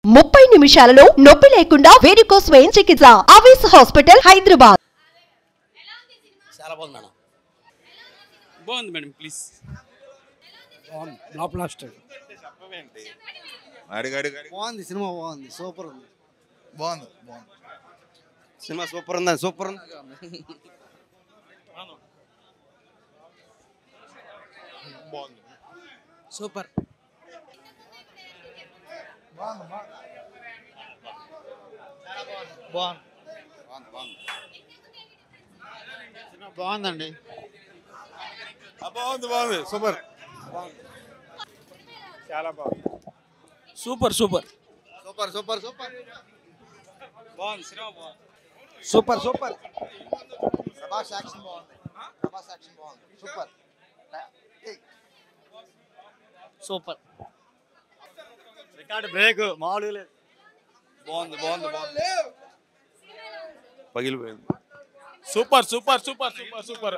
ముప్పై నిమిషాలలో నొప్పి లేకుండా వేడికోస్ స్వయం చికిత్స అవేస్ హాస్పిటల్ హైదరాబాద్ చాలా బాగుంది మేడం బాగుంది మేడం ప్లీజ్ బాగుంది బ్లాక్ బ్లాస్టర్ అడిగి అడిగి అడిగి బాగుంది సినిమా బాగుంది సూపర్ ఉంది బాగుంది బాగుంది సినిమా సూపర్ ఉందా సూపర్ ఉంది బాగుంది సూపర్ బాగుంది సినిమా బాగుందండి ఆ, బాగుంది బాగుంది సూపర్ చాలా బాగుంది super super super super super బాగుంది సినిమా బాగుంది సూపర్ సూపర్ ప్రభాస్ యాక్షన్ బాగుంది ప్రభాస్ యాక్షన్ బాగుంది సూపర్ సూపర్ రికార్డ్ బ్రేక్ మామూలుగా లేదు బాగుంది బాగుంది బాగుంది పగిలిపోయింది super super super super super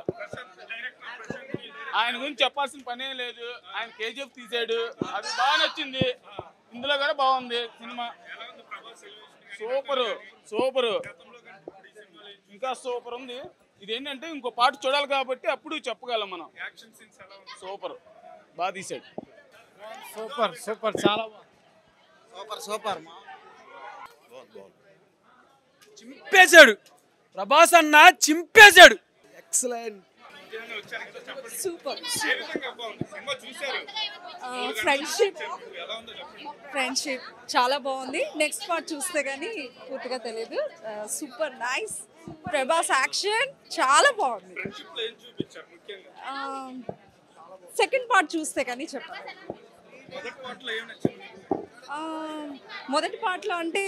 ఆయన గురించి చెప్పాల్సిన పనే లేదు ఆయన కేజీఎఫ్ తీసాడు అది బాగా నచ్చింది ఇందులో కూడా బాగుంది సినిమా సూపర్ సూపర్ ఇంకా సూపర్ ఉంది ఇదేంటంటే ఇంకో పాట చూడాలి కాబట్టి అప్పుడు చెప్పగలం మనం సూపర్ బాగా తీసాడు సూపర్ సూపర్ చాలా సూపర్ సూపర్ చింపేశాడు ప్రభాస్ అన్న చింపేశాడు ఎక్సలెంట్ సూపర్ ఫ్రెండ్షిప్ ఫ్రెండ్షిప్ చాలా బాగుంది నెక్స్ట్ పార్ట్ చూస్తే కానీ పూర్తిగా తెలియదు సూపర్ నైస్ ప్రభాస్ యాక్షన్ చాలా బాగుంది సెకండ్ పార్ట్ చూస్తే కానీ చెప్పాలి ఆ, మొదటి పాటలో అంటే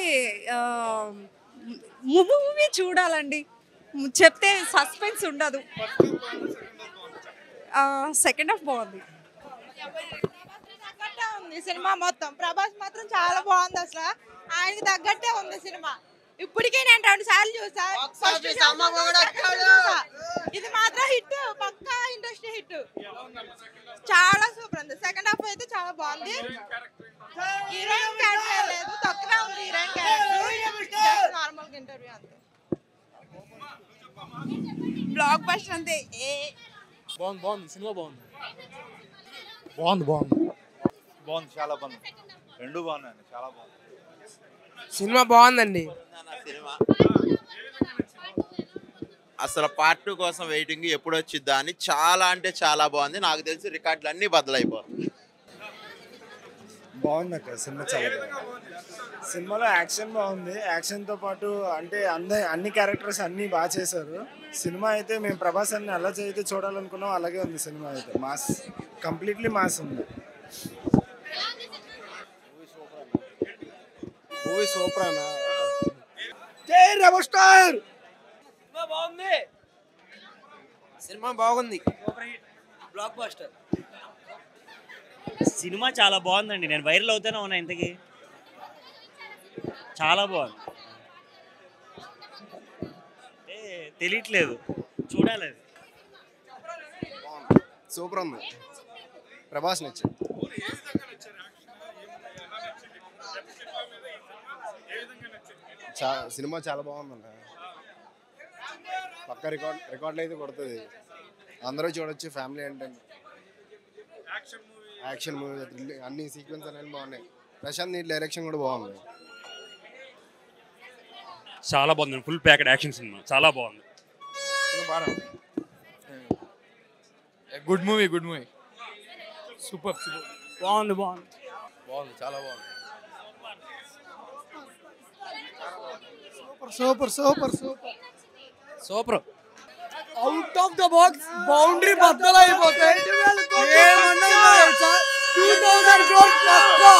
మూవీ చూడాలండి చెప్తే సస్పెన్స్ ఉండదు సెకండ్ హాఫ్ బాగుంది తగ్గట్టే ఉంది సినిమా మొత్తం ప్రభాస్ మాత్రం చాలా బాగుంది అసలు ఆయనకి తగ్గట్టే ఉంది సినిమా ఇప్పటికే నేను రెండు సార్లు చూసా ఫస్ట్ చూసా ఇది మాత్రం హిట్ పక్కా ఇండస్ట్రీ హిట్ చాలా సూపర్ ఉంది సెకండ్ హాఫ్ అయితే చాలా బాగుంది హీరోయిన్ క్యారెక్టర్ లేదు తక్కువ ఉంది హీరోయిన్ క్యారెక్టర్ నార్మల్ ఇంటర్వ్యూ అంతే బ్లాక్ బస్టర్ అంతే ఏ బాగుంది బాగుంది సినిమా బాగుంది బాగుంది బాగుంది బాగుంది చాలా బాగుంది రెండు బాగున్నాయి చాలా బాగుంది సినిమా బాగుందండి సినిమా అసలు పార్ట్ టూ కోసం వెయిటింగ్ ఎప్పుడు వచ్చిద్దా అని చాలా అంటే చాలా బాగుంది నాకు తెలిసి రికార్డులు అన్నీ బదులైపోతాయి బాగుంది అక్క సినిమా చాలా బాగుంది సినిమాలో యాక్షన్ బాగుంది యాక్షన్తో పాటు అంటే అన్ని అన్ని క్యారెక్టర్స్ అన్నీ బాగా చేశారు సినిమా అయితే మేము ప్రభాస్ అన్ని అలా అయితే చూడాలనుకున్నాం అలాగే ఉంది సినిమా అయితే మాస్ కంప్లీట్లీ మాస్ ఉంది మూవీ సూపర్ అన్న జై రెబల్ స్టార్ బాగుంది సినిమా బాగుంది బ్లాక్ బస్టర్ సినిమా చాలా బాగుందండి నేను వైరల్ అవుతూనే ఉన్నా ఇంతకి చాలా బాగుంది అంటే తెలియట్లేదు చూడాలి అది సూపర్ ఉంది ప్రభాస్ నచ్చింది చా- సినిమా చాలా బాగుందన్న పక్క రికార్డ్ రికార్డులు అయితే కొడుతుంది అందరూ చూడొచ్చు ఫ్యామిలీ అంటే యాక్షన్ మూవీ అన్ని సీక్వెన్స్ అనేవి బాగున్నాయి ప్రశాంత్ నీటి డైరెక్షన్ కూడా బాగుంది చాలా బాగుంది ఫుల్ ప్యాకెట్ యాక్షన్ సినిమా చాలా బాగుంది good movie good movie super super బాగుంది బాగుంది బాగుంది చాలా బాగుంది super super super super out of the box boundary బద్దలు అయిపోతాయి టూ థౌసండ్ క్రోర్స్ పక్కా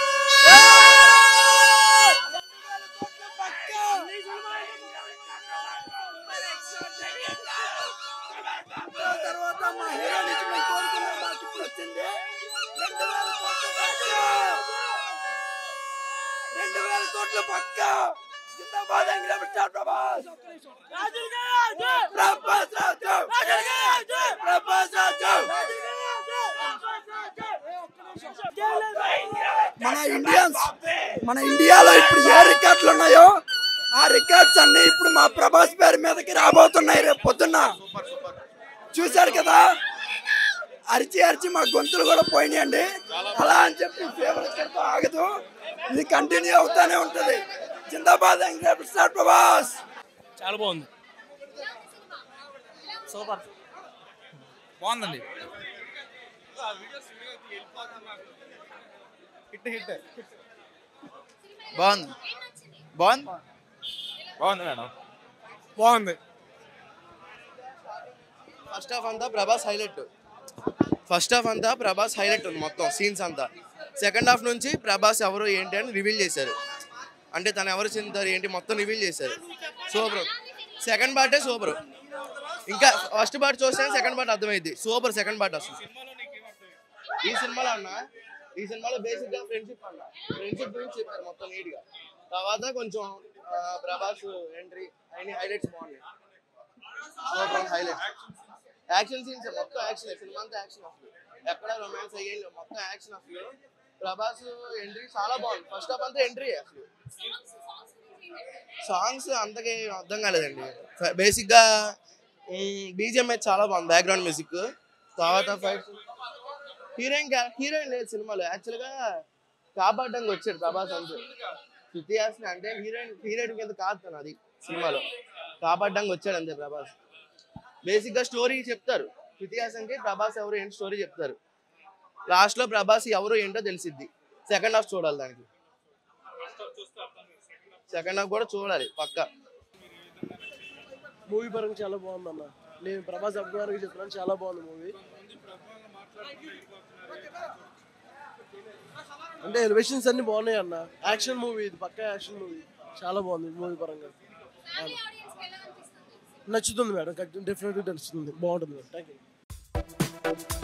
తర్వాత మా హీరో నుంచి మేము కోరుకున్న మాకు ఇప్పుడు వచ్చింది రెండు వేల కోట్ల పక్కా రెండు వేల కోట్ల పక్కా జిందాబాద్ అంగ్రేమ్ స్టార్ ప్రభాస్ ప్రభాస్ రాజు ప్రభాస్ రాజు మన ఇండియన్స్ మన ఇండియాలో ఇప్పుడు ఏ రికార్డులు ఉన్నాయో ఆ రికార్డ్స్ అన్ని ఇప్పుడు మా ప్రభాస్ పేరు మీదకి రాబోతున్నాయి రేపు పొద్దున్న చూశారు కదా అరిచి అరిచి మా గొంతులు కూడా పోయినాయండి అలా అని చెప్పి ఫేవర్ ఇక్కడితో ఆగదు ఇది కంటిన్యూ అవుతానే ఉంటది జిందాబాద్ యంగ్ స్టార్ ప్రభాస్ చాలా బాగుంది సూపర్ బాగుందండి హిట్ హిట్ బాగుంది బాగుంది బాగుంది మేడం బాగుంది ఫస్ట్ హాఫ్ అంతా ప్రభాస్ హైలైట్ ఫస్ట్ హాఫ్ అంతా ప్రభాస్ హైలైట్ ఉంది మొత్తం సీన్స్ అంతా సెకండ్ హాఫ్ నుంచి ప్రభాస్ ఎవరు ఏంటి అని రివీల్ చేశారు అంటే తను ఎవరు చెందుతారు ఏంటి మొత్తం రివీల్ చేశారు సూపర్ సెకండ్ పార్టే సూపర్ ఇంకా ఫస్ట్ పార్ట్ చూస్తే సెకండ్ పార్ట్ అర్థమైంది సూపర్ సెకండ్ పార్ట్ అసలు ఈ సినిమాలో అన్న ఈ సినిమాలో బేసిక్ గా ఫ్రెండ్షిప్ అన్న ఫ్రెండ్షిప్ గురించి చెప్పారు మొత్తం నీట్ గా తర్వాత కొంచెం ఆ, ప్రభాస్ ఎంట్రీ అన్ని హైలైట్స్ బాగున్నాయి సూపర్ హైలైట్ యాక్షన్ సీన్స్ మొత్తం యాక్షన్ సినిమా అంతా యాక్షన్ అసలు ఎక్కడ రొమాన్స్ అయ్యేది లేవు. మొత్తం యాక్షన్ అసలు ప్రభాస్ ఎంట్రీ చాలా బాగుంది ఫస్ట్ హాఫ్ అంతా ఎంట్రీ అసలు సాంగ్స్ అంతకే అర్థం కాలేదండి బేసిక్ గా బీజిఎం అయితే చాలా బాగుంది బ్యాక్గ్రౌండ్ మ్యూజిక్ తర్వాత ఫైట్ హీరోయిన్ హీరోయిన్ లేదు సినిమాలో యాక్చువల్ గా కాపాడడానికి వచ్చాడు ప్రభాస్ అంతే శృతి హాసన్ అంటే హీరోయిన్ హీరోయిన్ కింద కాదు తను అది సినిమాలో కాపాడడానికి వచ్చాడు అంతే ప్రభాస్ బేసిక్ గా స్టోరీ చెప్తారు శృతి హాసన్ కి ప్రభాస్ ఎవరు ఏంటి స్టోరీ చెప్తారు లాస్ట్ లో ప్రభాస్ ఎవరు ఏంటో తెలిసిద్ది సెకండ్ హాఫ్ చూడాలి దానికి సెకండ్ హాఫ్ కూడా చూడాలి పక్కా మూవీ పరంగా చాలా బాగుంది అన్న నేను ప్రభాస్ అభిమానికి చెప్తున్నాను చాలా బాగుంది మూవీ అంటే ఎలివేషన్స్ అన్ని బాగున్నాయి అన్న యాక్షన్ మూవీ ఇది పక్కా యాక్షన్ మూవీ చాలా బాగుంది మూవీ పరంగా అవును. నచ్చుతుంది మేడం డెఫినెట్గా నచ్చుతుంది బాగుంటుంది థ్యాంక్ యూ